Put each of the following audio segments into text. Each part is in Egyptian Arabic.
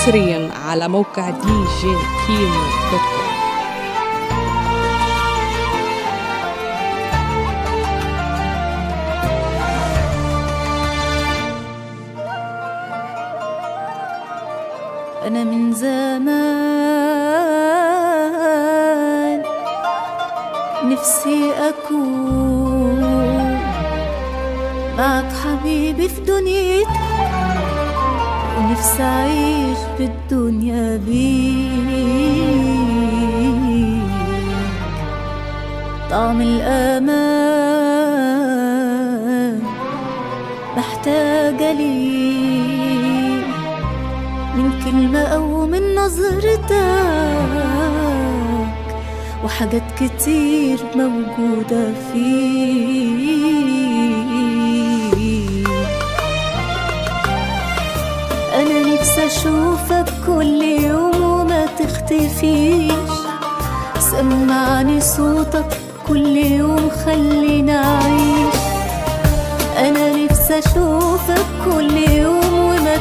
حصريا على موقع دي جي كيمو دوت كوم أنا من زمان نفسي أكون معك حبيبي في دنيتي ونفسي أعيش بالدنيا بيك طعم الأمان محتاجة ليك من كلمة أو من نظرتك وحاجات كتير موجودة فيك أنا نفسي أشوفك كل يوم وما تختفيش سمعني صوتك كل يوم خلينا أعيش أنا نفسي أشوفك كل يوم وما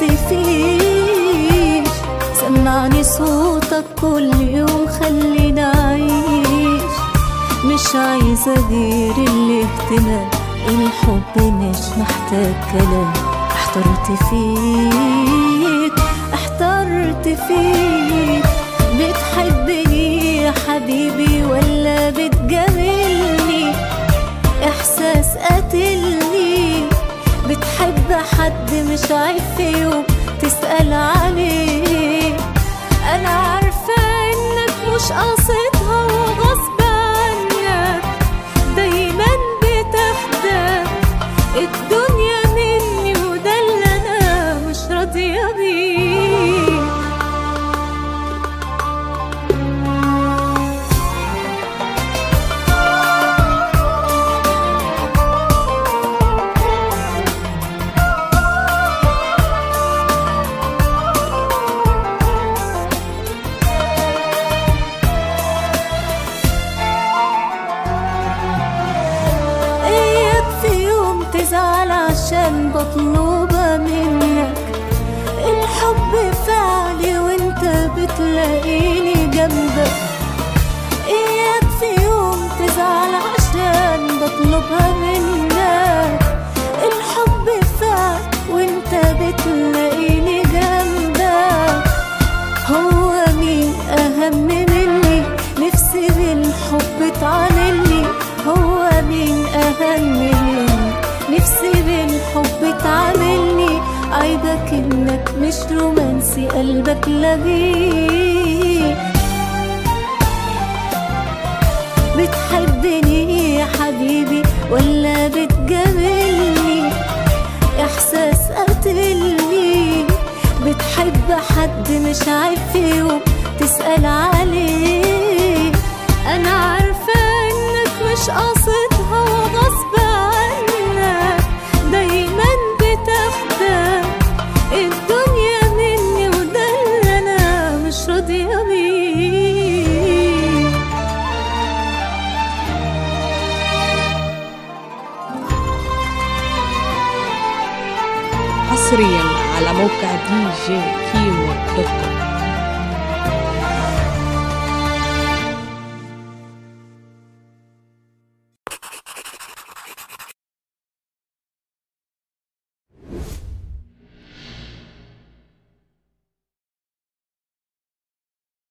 تختفيش سمعني صوتك كل يوم خلينا أعيش مش عايزة غير الاهتمام الحب مش محتاج كلام احترت فيك احترت فيك بتحبني يا حبيبي ولا بتجاملني احساس قاتلني بتحب حد مش عيب في يوم تسأل عليه انا عارفة انك مش قاصدها وغصب عنك دايما بتاخدك الدنيا مني وده اللي انا مش راضية بيه اياك في يوم تزعل عشان بطلبها منك الحب فعلي وانت بتلاقيني جنبك اياك في يوم تزعل عشان بطلبها منك الحب فعل وانت بتلاقيني جنبك هو مين أهم مني نفسي بالحب تعاملني هو مين أهم مني نفسي بالحب تعاملني عيبك إنك مش رومانسي قلبك لغيب بتحبني يا حبيبي ولا بتجاملني احساس قاتلني بتحب حد مش عيب في يوم تسأل عليه انا عارفة انك مش قاصدها وغصب عنك دايما بتاخدك الدنيا مني وده اللي انا مش راضية بيه حصريا على موقع دي جي كيمو دوت كوم